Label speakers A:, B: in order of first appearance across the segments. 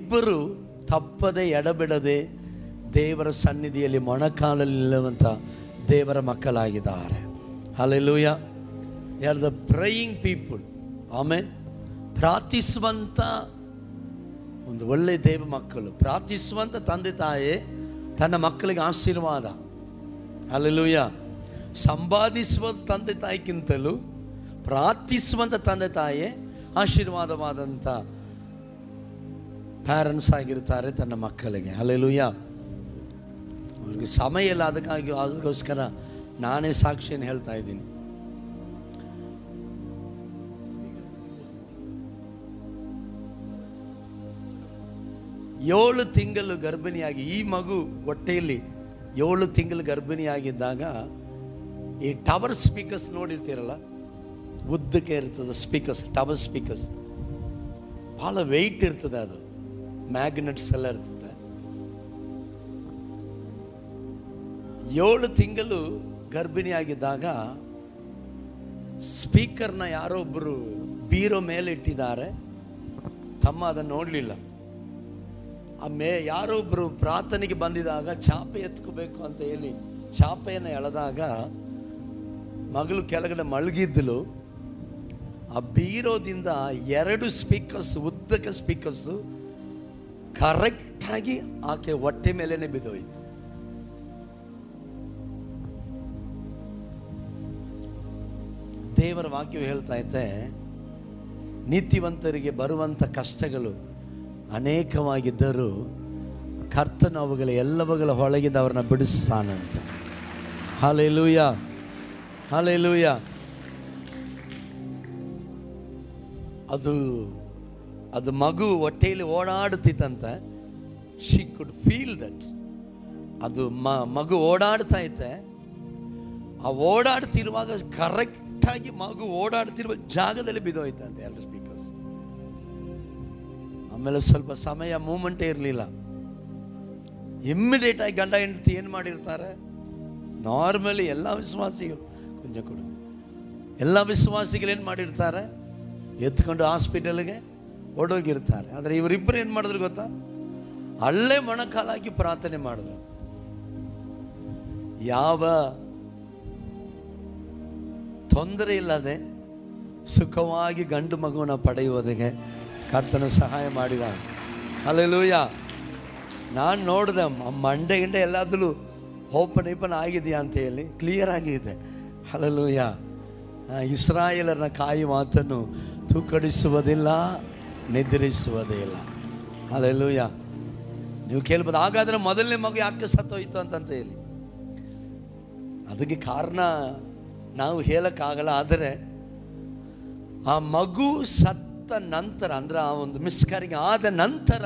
A: ಇಬ್ಬರು ತಪ್ಪದೆ ಎಡಬಿಡದೆ ದೇವರ ಸನ್ನಿಧಿಯಲ್ಲಿ ಮೊಣಕಾಲಲ್ಲಿ ನಿಲ್ಲುವಂಥ ದೇವರ ಮಕ್ಕಳಾಗಿದ್ದಾರೆ hallelujah are the praying people ಆಮೇಲೆ ಪ್ರಾರ್ಥಿಸುವಂಥ ಒಂದು ಒಳ್ಳೆ ದೇವ ಮಕ್ಕಳು ಪ್ರಾರ್ಥಿಸುವಂಥ ತಂದೆ ತಾಯಿ ತನ್ನ ಮಕ್ಕಳಿಗೆ ಆಶೀರ್ವಾದ ಅಲ್ಲೆಲೂಯ ಸಂಪಾದಿಸುವ ತಂದೆ ತಾಯಿಗಿಂತಲೂ ಪ್ರಾರ್ಥಿಸುವಂಥ ತಂದೆ ತಾಯಿ ಆಶೀರ್ವಾದವಾದಂಥ ಪ್ಯಾರೆಂಟ್ಸ್ ಆಗಿರ್ತಾರೆ ತನ್ನ ಮಕ್ಕಳಿಗೆ ಅಲ್ಲೆಲೂಯ ಅವ್ರಿಗೆ ಸಮಯ ಇಲ್ಲ ಅದಕ್ಕಾಗಿ ಅದಕ್ಕೋಸ್ಕರ ನಾನೇ ಸಾಕ್ಷಿಯನ್ನು ಹೇಳ್ತಾ ಇದ್ದೀನಿ ಏಳು ತಿಂಗಳು ಗರ್ಭಿಣಿಯಾಗಿ ಈ ಮಗು ಹೊಟ್ಟೆಯಲ್ಲಿ ಏಳು ತಿಂಗಳು ಗರ್ಭಿಣಿಯಾಗಿದ್ದಾಗ ಈ ಟವರ್ ಸ್ಪೀಕರ್ಸ್ ನೋಡಿರ್ತೀರಲ್ಲ ಉದ್ದಕ್ಕೆ ಇರ್ತದೆ ಸ್ಪೀಕರ್ಸ್ ಟವರ್ ಸ್ಪೀಕರ್ಸ್ ಭಾಳ ವೆಯ್ಟ್ ಇರ್ತದೆ ಅದು ಮ್ಯಾಗ್ನೆಟ್ಸ್ ಎಲ್ಲ ಇರ್ತದೆ ಏಳು ತಿಂಗಳು ಗರ್ಭಿಣಿಯಾಗಿದ್ದಾಗ ಸ್ಪೀಕರ್ನ ಯಾರೋ ಒಬ್ಬರು ಬೀರೋ ಮೇಲೆ ಇಟ್ಟಿದ್ದಾರೆ ತಮ್ಮ ಅದನ್ನು ನೋಡಲಿಲ್ಲ ಆ ಮೇ ಯಾರೋ ಒಬ್ಬರು ಪ್ರಾರ್ಥನೆಗೆ ಬಂದಿದಾಗ ಚಾಪೆ ಎತ್ಕೋಬೇಕು ಅಂತ ಹೇಳಿ ಚಾಪೆಯನ್ನು ಎಳೆದಾಗ ಮಗಳು ಕೆಳಗಡೆ ಮಲಗಿದ್ದಲು ಆ ಬೀರೋದಿಂದ ಎರಡು ಸ್ಪೀಕರ್ಸ್ ಉದ್ದಕ ಸ್ಪೀಕರ್ಸು ಕರೆಕ್ಟಾಗಿ ಆಕೆ ಹೊಟ್ಟೆ ಮೇಲೇನೆ ಬಿದ್ದೋಯ್ತು ದೇವರ ವಾಕ್ಯವು ಹೇಳ್ತಾ ಐತೆ ನೀತಿವಂತರಿಗೆ ಬರುವಂಥ ಕಷ್ಟಗಳು ಅನೇಕವಾಗಿದ್ದರೂ ಕರ್ತನು ಅವುಗಳ ಎಲ್ಲವುಗಳ ಹೊಳಗಿಂದ ಅವ್ರನ್ನ ಬಿಡಿಸ್ತಾನಂತ ಹಾಲೆಲೂಯ ಹಾಲೆಲೂಯ ಅದು ಅದು ಮಗು ಹೊಟ್ಟೆಯಲ್ಲಿ ಓಡಾಡುತ್ತಿತ್ತಂತ ಶಿ ಕುಡ್ ಫೀಲ್ ದಟ್ ಅದು ಮ ಮಗು ಓಡಾಡ್ತಾ ಐತೆ ಆ ಓಡಾಡ್ತಿರುವಾಗ ಕರೆಕ್ಟಾಗಿ ಮಗು ಓಡಾಡ್ತಿರುವ ಜಾಗದಲ್ಲಿ ಬಿದ್ದೋಯ್ತಂತೆ ಎರಡು ಸ್ಪೀಕರ್ಸ್ ಆಮೇಲೆ ಸ್ವಲ್ಪ ಸಮಯ ಮೂಮೆಂಟೇ ಇರಲಿಲ್ಲ ಇಮ್ಮಿಡಿಯೇಟ್ ಆಗಿ ಗಂಡ ಹೆಂಡತಿ ಏನು ಮಾಡಿರ್ತಾರೆ ನಾರ್ಮಲಿ ಎಲ್ಲ ವಿಶ್ವಾಸಿಗಳು ಕೊಂಚ ಕೊಡು ಎಲ್ಲ ವಿಶ್ವಾಸಿಗಳು ಏನು ಮಾಡಿರ್ತಾರೆ ಎತ್ಕೊಂಡು ಹಾಸ್ಪಿಟಲ್ಗೆ ಓಡೋಗಿರ್ತಾರೆ ಆದರೆ ಇವರಿಬ್ಬರು ಏನು ಮಾಡಿದ್ರು ಗೊತ್ತಾ ಅಲ್ಲೇ ಮೊಣಕಾಲಾಗಿ ಪ್ರಾರ್ಥನೆ ಮಾಡಿದ್ರು ಯಾವ ತೊಂದರೆ ಇಲ್ಲದೆ ಸುಖವಾಗಿ ಗಂಡು ಮಗುವನ್ನ ಪಡೆಯುವುದಕ್ಕೆ ಕರ್ತನ ಸಹಾಯ ಮಾಡಿದ ಅಲ್ಲೆಲೂಯ ನಾನು ನೋಡಿದೆ ಮ- ಮಂಡೆ ಗಿಂಡೆ ಎಲ್ಲಾದ್ರೂ ಓಪನ್ ಈಪನ್ ಆಗಿದೆಯಾ ಅಂತ ಹೇಳಿ ಕ್ಲಿಯರ್ ಆಗಿದೆ ಅಲ್ಲೆಲೂಯ ಇಸ್ರಾಯೇಲರ ಕಾಯಿ ಮಾತನ್ನು ತೂಕಡಿಸುವುದಿಲ್ಲ ನಿದ್ರಿಸುವುದೇ ಇಲ್ಲ ಅಲ್ಲೆಲೂಯ ನೀವು ಕೇಳ್ಬೋದು ಹಾಗಾದ್ರೆ ಮೊದಲನೇ ಮಗು ಯಾಕೆ ಸತ್ತೋಯ್ತು ಅಂತಂತ ಹೇಳಿ ಅದಕ್ಕೆ ಕಾರಣ ನಾವು ಹೇಳಕ್ಕಾಗಲ್ಲ ಆದರೆ ಆ ಮಗು ಸತ್ತ ನಂತರ ಅಂದ್ರೆ ಆ ಒಂದು ಮಿಸ್ಕ್ಯಾರಿಂಗ್ ಆದ ನಂತರ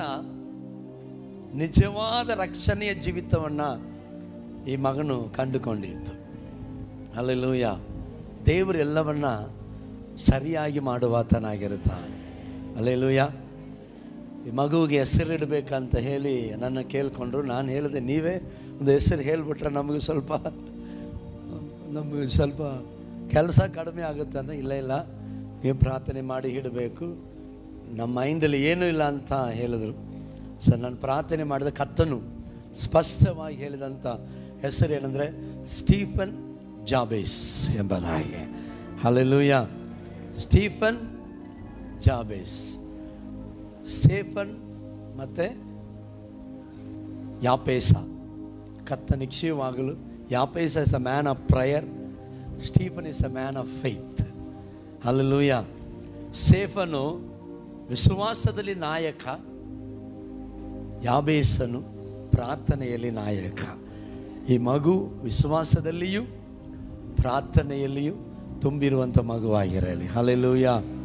A: ನಿಜವಾದ ರಕ್ಷಣೆಯ ಜೀವಿತವನ್ನು ಈ ಮಗನು ಕಂಡುಕೊಂಡಿತ್ತು ಅಲ್ಲೆಲ್ಲೂಯ ದೇವರು ಎಲ್ಲವನ್ನ ಸರಿಯಾಗಿ ಮಾಡುವಾತನಾಗಿರುತ್ತಾನೆ ಅಲ್ಲೆಲ್ಲೂಯ ಈ ಮಗುವಿಗೆ ಹೆಸರಿಡಬೇಕಂತ ಹೇಳಿ ನನ್ನ ಕೇಳಿಕೊಂಡ್ರು ನಾನು ಹೇಳಿದೆ ನೀವೇ ಒಂದು ಹೆಸರು ಹೇಳಿಬಿಟ್ರೆ ನಮಗೆ ಸ್ವಲ್ಪ ನಮಗೆ ಸ್ವಲ್ಪ ಕೆಲಸ ಕಡಿಮೆ ಆಗುತ್ತೆ ಅಂತ ಇಲ್ಲ ಇಲ್ಲ ನೀವು ಪ್ರಾರ್ಥನೆ ಮಾಡಿ ಇಡಬೇಕು ನಮ್ಮ ಮೈಂಡಲ್ಲಿ ಏನೂ ಇಲ್ಲ ಅಂತ ಹೇಳಿದರು ಸರ್ ನಾನು ಪ್ರಾರ್ಥನೆ ಮಾಡಿದ ಕತ್ತನು ಸ್ಪಷ್ಟವಾಗಿ ಹೇಳಿದಂಥ ಹೆಸರು ಏನಂದರೆ ಸ್ಟೀಫನ್ ಜಾಬೇಸ್ ಎಂಬುದಾಗಿ ಹಲ್ಲೆಲೂಯ ಸ್ಟೀಫನ್ ಜಾಬೇಸ್ ಸ್ಟೇಫನ್ ಮತ್ತು ಯಾಪೇಸ ಕತ್ತ ನಿಶ್ಚಯವಾಗಲು ಯಾಪೇಸ is a man of prayer Stephen is a man of faith alleluia ಸೇಫನು ವಿಶ್ವಾಸದಲ್ಲಿ ನಾಯಕ ಯಾಬೇಸನು ಪ್ರಾರ್ಥನೆಯಲ್ಲಿ ನಾಯಕ ಈ ಮಗು ವಿಶ್ವಾಸದಲ್ಲಿಯೂ ಪ್ರಾರ್ಥನೆಯಲ್ಲಿಯೂ ತುಂಬಿರುವಂಥ ಮಗುವಾಗಿರಲಿ ಹಲೆಲೂಯ